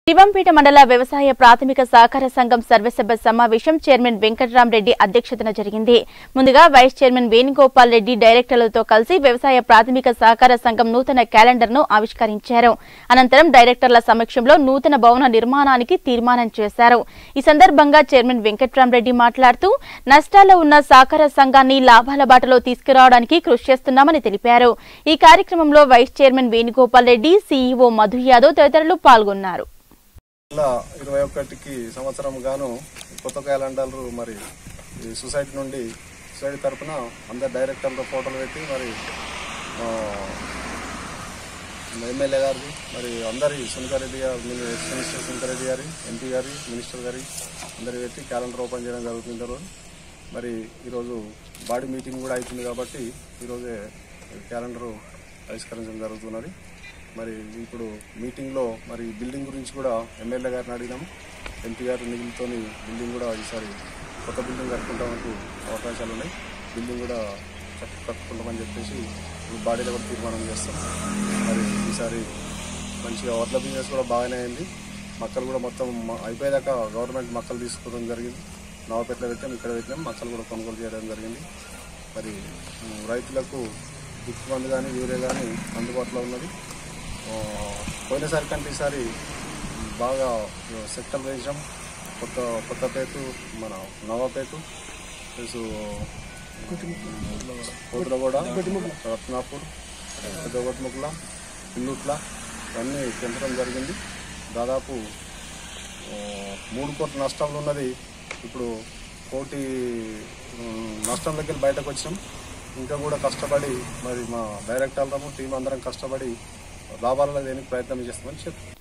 శివంపేట మండల వ్యవసాయ ప్రాథమిక సహకార సంఘం సర్వసభ్య సమావేశం చైర్మన్ వెంకట్రామరెడ్డి అధ్యక్షతన జరిగింది ముందుగా వైస్ చైర్మన్ వేణుగోపాల్ రెడ్డి డైరెక్టర్లతో కలిసి వ్యవసాయ ప్రాథమిక సహకార సంఘం నూతన క్యాలెండర్ ను ఆవిష్కరించారు అనంతరం డైరెక్టర్ల సమక్షంలో నూతన భవన నిర్మాణానికి తీర్మానం చేశారు ఈ సందర్భంగా చైర్మన్ వెంకట్రామరెడ్డి మాట్లాడుతూ నష్టాల్లో ఉన్న సహకార సంఘాన్ని లాభాల బాటలో తీసుకురావడానికి కృషి చేస్తున్నామని తెలిపారు ఈ కార్యక్రమంలో vice chairman Venugopal Reddy CEO Madhu Yadav తదితరులు పాల్గొన్నారు ఇలా ఇరవై ఒకటికి సంవత్సరం గాను కొత్త క్యాలెండర్ మరి ఈ సొసైటీ నుండి సొసైటీ తరఫున అందరు డైరెక్టర్లతో ఫోటోలు పెట్టి మరి ఆ, ఎమ్మెల్యే గారిది మరి అందరి సునీతారెడ్డి గారు మిని- ఎక్స్ మినిస్టర్ సునీతారెడ్డి గారి ఎంపీ గారి మినిస్టర్ గారి అందరి పెట్టి క్యాలెండర్ ఓపెన్ చేయడం జరుగుతుంది ఈరోజు మరి ఈరోజు బాడీ మీటింగ్ కూడా అవుతుంది కాబట్టి ఈరోజే క్యాలెండర్ ఆవిష్కరించడం జరుగుతున్నది మరి ఇప్పుడు మీటింగ్లో మరి బిల్డింగ్ గురించి కూడా ఎమ్మెల్యే గారిని అడిగినాము ఎంపీ గారి నిధులతో బిల్డింగ్ కూడా ఈసారి కొత్త బిల్డింగ్ కట్టుకుంటానికి అవకాశాలు ఉన్నాయి బిల్డింగ్ కూడా కట్టు- కట్టుకుంటామని చెప్పేసి ఇప్పుడు బాడీలో కూడా తీర్మానం చేస్తాం మరి ఈసారి మంచిగా వడ్ల బిజినెస్ కూడా బాగానే అయింది మక్కలు కూడా మొత్తం మ- అయిపోయేదాకా గవర్నమెంట్ మక్కలు తీసుకోవడం జరిగింది నవపేటలో పెట్టాం ఇక్కడ పెట్టాం మక్కలు కూడా కొనుగోలు చేయడం జరిగింది మరి ఉమ్, రైతులకు దిక్కు మందు కానీ యూరియా కానీ అందుబాటులో ఉన్నది ఆ, పోయినసారి కంటే ఈసారి బాగా సెక్టర్ వేసాం కొత్త కొత్తపేట మన నవాపేట ప్లస్ కోతులగూడ రత్నాపూర్ పెద్దగొట్టుముక్కల పిల్లుట్ల ఇవన్నీ పెంచడం జరిగింది దాదాపు ఆ, మూడు కోట్ల నష్టంలో ఉన్నది ఇప్పుడు కోటి ఉమ్, నష్టంలోకి వెళ్ళి బయటకు వచ్చినాం ఇంకా కూడా కష్టపడి మరి మా డైరెక్టర్లము టీం అందరం కష్టపడి లాభాలలో దేనికి ప్రయత్నం చేస్తామని చెప్పి